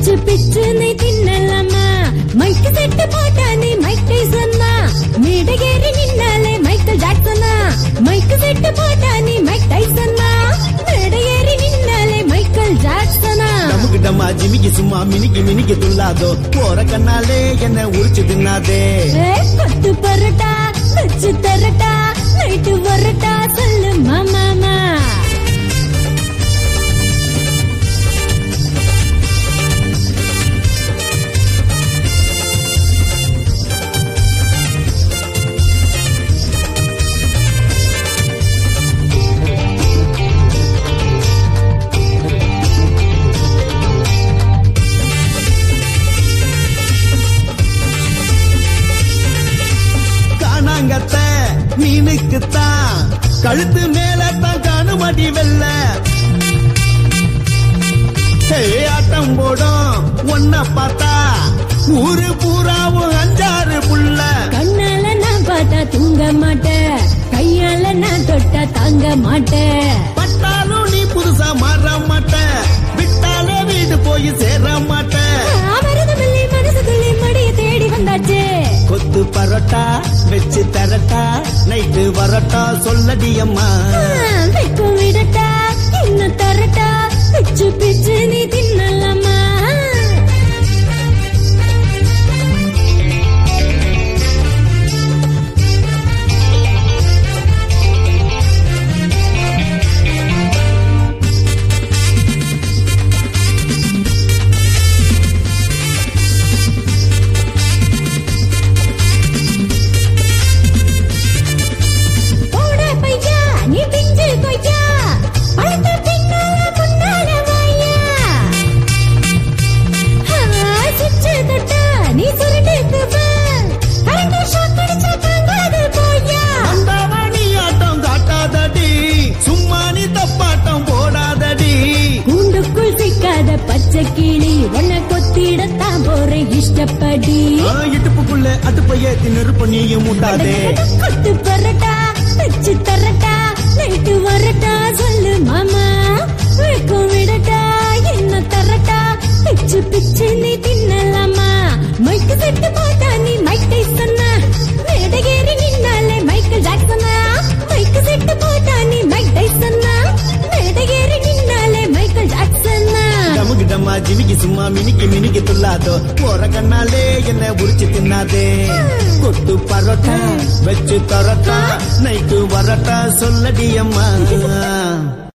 பிச்சு பிச்சு நீ தின்னலாமா மைக்கு செட்டு போட்டா நீ மைக் டைசன்னா மேடையேறி நின்னாலே மைக்கேல் ஜாக்சனா மைக்கு செட்டு போட்டா நீ மைக் டைசன்னா மேடையேறி நின்னாலே மைக்கேல் ஜாக்சனா நமக்கு டம்மா ஜிமிக்கி சும்மா மினிக்கி மினிக்கி துள்ளாதோ போற கண்ணாலே என்ன உரிச்சு தின்னாதே ஏய், கொத்து பரோட்டா வச்சு தரட்டா நைட்டு வரட்டா சொல்லு மாமாமா காணாங்கத்த மீனுக்குத்தான் கழுத்து மேல தான் காணுமடி வெள்ள ஹே, ஆட்டம் போடும் ஒன்ன பார்த்தா ஊரு பூராவும் அஞ்சாறு புள்ள கண்ணால நான் பார்த்தா தூங்க மாட்டேன் கையால நான் தொட்டா தாங்க மாட்டேன் பட்டாலும் நீ புதுசா மாற மாட்ட விட்டாலே வீடு போய் சேர மாட்ட அமரதமில்லை மனசுக்குள்ளே மடிய தேடி வந்தாச்சு கொத்து பரோட்டா வச்சு தரட்டா நைட்டு வரட்டா சொல்லடி அம்மா வைக்கும் விடட்டா இன்னும் தரட்டா பிச்சு பிச்சு நீ தின்னலாமா போட பையா நீ பிஞ்சு கொய்யா பழுத்த பின்னால முன்னால வாயா சுச்சு தொட்டா நீ சுருட்டுக்கு வா கரண்ட் ஷாக் அடிச்சா தாங்காது போயா அந்தாவணி ஆட்டம் காட்டாதடி சும்மா நீ தப்பாட்டம் போடாதடி கூண்டுக்குள் சிக்காத பச்சை கிளி உன்னை கொத்திடத்தான் போறேன் இஷ்டப்படி ஆ, இடுப்புக்குள்ள அடுப்பைய நெருப்பு நீயும் மூட்டாதே கொத்து பரட்டா வச்சு தரட்டா நைட்டு வரட்டா சொல்லு மாமா வைக்கும் விடட்டா என்ன தரட்டா பிச்சு பிச்சு நீ தின்னலாமா மைக்கு செட்டு போட்டா நீ மைக் டைசன்னா மேடையேறி நின்னாலே மைக்கேல் ஜாக்சனா மைக்கு செட்டு போட்டா நீ மைக் டைசன்னா மேடையேறி நின்னாலே மைக்கேல் ஜாக்சனா டமுக்கு டம்மா ஜிமிக்கி சும்மா மினிக்கி மினிக்கி துள்ளாதோ போற கண்ணாலே என்ன உரிச்சு தின்னாதே கொத்து பரோட்டா வச்சு தரட்டா நைட்டு வரட்டா சொல்லடி அம்மா